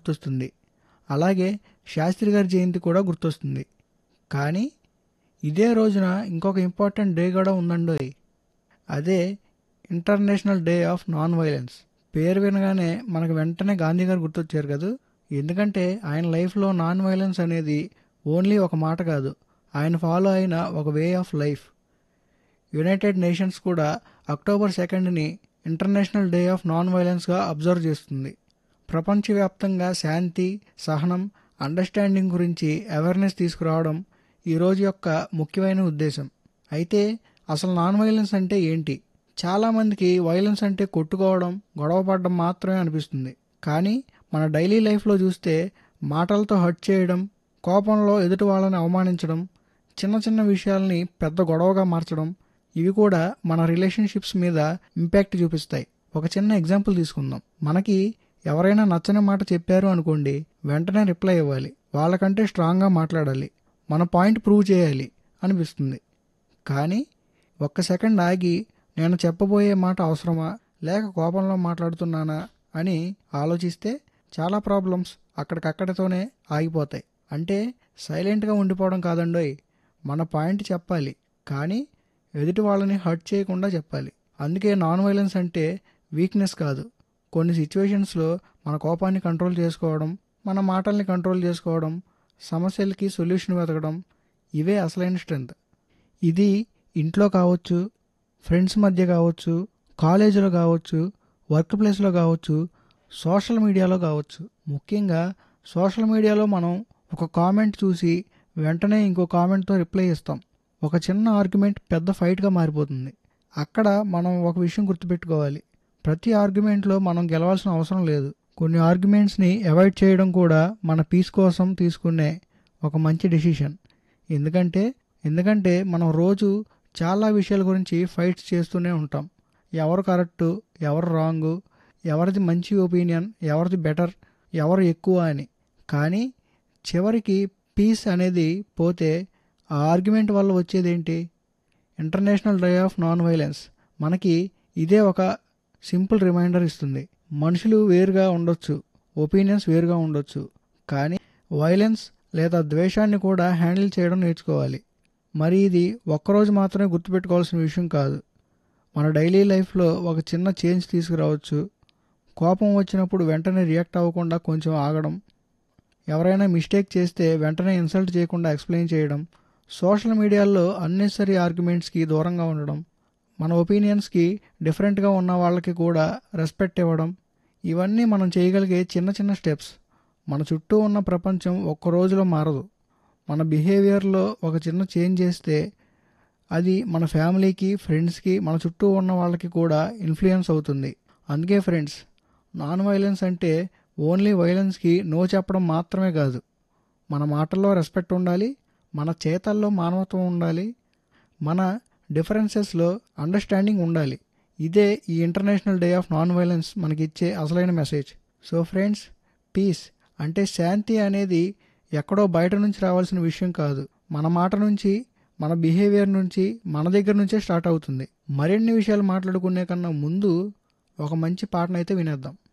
గుర్తొస్తుంది అలాగే శాస్త్రి గారి జయంతి కూడా గుర్తొస్తుంది కానీ ఇదే రోజున ఇంకొక ఇంపార్టెంట్ డే కూడా ఉందండోయ్ అదే international day of non violence పేరు వినగానే మనకు వెంటనే గాంధీ గారు గుర్తొచ్చారు కదా ఎందుకంటే ఆయన లైఫ్లో నాన్ వైలెన్స్ అనేది ఓన్లీ ఒక మాట కాదు ఆయన ఫాలో అయిన ఒక way of life United Nations కూడా అక్టోబర్ సెకండ్ని ఇంటర్నేషనల్ డే ఆఫ్ నాన్ వైలెన్స్గా అబ్జర్వ్ చేస్తుంది ప్రపంచవ్యాప్తంగా శాంతి సహనం అండర్స్టాండింగ్ గురించి అవేర్నెస్ తీసుకురావడం ఈ రోజు యొక్క ముఖ్యమైన ఉద్దేశం అయితే అసలు నాన్ వైలెన్స్ అంటే ఏంటి చాలామందికి వైలెన్స్ అంటే కొట్టుకోవడం గొడవ పడడం మాత్రమే అనిపిస్తుంది కానీ మన డైలీ లైఫ్లో చూస్తే మాటలతో హర్ట్ చేయడం కోపంలో ఎదుటి వాళ్ళని అవమానించడం చిన్న చిన్న విషయాల్ని పెద్ద గొడవగా మార్చడం ఇవి కూడా మన రిలేషన్షిప్స్ మీద ఇంపాక్ట్ చూపిస్తాయి ఒక చిన్న ఎగ్జాంపుల్ తీసుకుందాం మనకి ఎవరైనా నచ్చని మాట చెప్పారు అనుకోండి వెంటనే రిప్లై ఇవ్వాలి వాళ్ళకంటే స్ట్రాంగ్గా మాట్లాడాలి మన పాయింట్ ప్రూవ్ చేయాలి అనిపిస్తుంది కానీ ఒక్క సెకండ్ ఆగి నేను చెప్పబోయే మాట అవసరమా లేక కోపంలో మాట్లాడుతున్నానా అని ఆలోచిస్తే చాలా ప్రాబ్లమ్స్ అక్కడికక్కడితోనే ఆగిపోతాయి అంటే సైలెంట్గా ఉండిపోవడం కాదండోయ్ మన పాయింట్ చెప్పాలి కానీ ఎదుటి వాళ్ళని హర్ట్ చేయకుండా చెప్పాలి అందుకే నాన్ వైలెన్స్ అంటే వీక్నెస్ కాదు కొన్ని సిచ్యువేషన్స్లో మన కోపాన్ని కంట్రోల్ చేసుకోవడం మన మాటల్ని కంట్రోల్ చేసుకోవడం సమస్యలకి సొల్యూషన్ వెతకడం ఇవే అసలైన స్ట్రెంత్ ఇది ఇంట్లో కావచ్చు ఫ్రెండ్స్ మధ్య కావచ్చు కాలేజీలో కావచ్చు వర్క్ ప్లేస్లో కావచ్చు సోషల్ మీడియాలో కావచ్చు ముఖ్యంగా సోషల్ మీడియాలో మనం ఒక కామెంట్ చూసి వెంటనే ఇంకో కామెంట్తో రిప్లై ఇస్తాం ఒక చిన్న ఆర్గ్యుమెంట్ పెద్ద ఫైట్గా మారిపోతుంది అక్కడ మనం ఒక విషయం గుర్తుపెట్టుకోవాలి ప్రతి ఆర్గ్యుమెంట్లో మనం గెలవాల్సిన అవసరం లేదు కొన్ని ఆర్గ్యుమెంట్స్ని అవాయిడ్ చేయడం కూడా మన పీస్ కోసం తీసుకునే ఒక మంచి డెసిషన్ ఎందుకంటే ఎందుకంటే మనం రోజు చాలా విషయాల గురించి ఫైట్స్ చేస్తూనే ఉంటాం ఎవరు కరెక్టు ఎవరు రాంగు ఎవరిది మంచి ఒపీనియన్ ఎవరిది బెటర్ ఎవరు ఎక్కువ అని కానీ చివరికి పీస్ అనేది పోతే ఆ ఆర్గ్యుమెంట్ వల్ల వచ్చేదేంటి international day of non violence మనకి ఇదే ఒక సింపుల్ రిమైండర్ ఇస్తుంది మనుషులు వేరుగా ఉండొచ్చు ఒపీనియన్స్ వేరుగా ఉండొచ్చు కానీ వైలెన్స్ లేదా ద్వేషాన్ని కూడా హ్యాండిల్ చేయడం నేర్చుకోవాలి మరి ఇది ఒక్కరోజు మాత్రమే గుర్తుపెట్టుకోవాల్సిన విషయం కాదు మన డైలీ లైఫ్లో ఒక చిన్న చేంజ్ తీసుకురావచ్చు కోపం వచ్చినప్పుడు వెంటనే రియాక్ట్ అవ్వకుండా కొంచెం ఆగడం ఎవరైనా మిస్టేక్ చేస్తే వెంటనే ఇన్సల్ట్ చేయకుండా ఎక్స్ప్లెయిన్ చేయడం సోషల్ మీడియాలో అన్నెసరీ ఆర్గ్యుమెంట్స్కి దూరంగా ఉండడం మన ఒపీనియన్స్కి డిఫరెంట్గా ఉన్న వాళ్ళకి కూడా రెస్పెక్ట్ ఇవ్వడం ఇవన్నీ మనం చేయగలిగే చిన్న చిన్న స్టెప్స్ మన చుట్టూ ఉన్న ప్రపంచం ఒక్క రోజులో మారదు మన బిహేవియర్లో ఒక చిన్న చేంజ్ చేస్తే అది మన ఫ్యామిలీకి ఫ్రెండ్స్కి మన చుట్టూ ఉన్న వాళ్ళకి కూడా ఇన్ఫ్లుయెన్స్ అవుతుంది అందుకే ఫ్రెండ్స్ నాన్ వైలెన్స్ అంటే ఓన్లీ వైలెన్స్కి నో చెప్పడం మాత్రమే కాదు మన మాటల్లో రెస్పెక్ట్ ఉండాలి మన చేతల్లో మానవత్వం ఉండాలి మన డిఫరెన్సెస్లో అండర్స్టాండింగ్ ఉండాలి ఇదే ఈ international day of non violence మనకిచ్చే అసలైన మెసేజ్ సో ఫ్రెండ్స్ పీస్ అంటే శాంతి అనేది ఎక్కడో బయట నుంచి రావాల్సిన విషయం కాదు మన మాట నుంచి మన బిహేవియర్ నుంచి మన దగ్గర నుంచే స్టార్ట్ అవుతుంది మరిన్ని విషయాలు మాట్లాడుకునే కన్నా ముందు ఒక మంచి పాటనైతే వినేద్దాం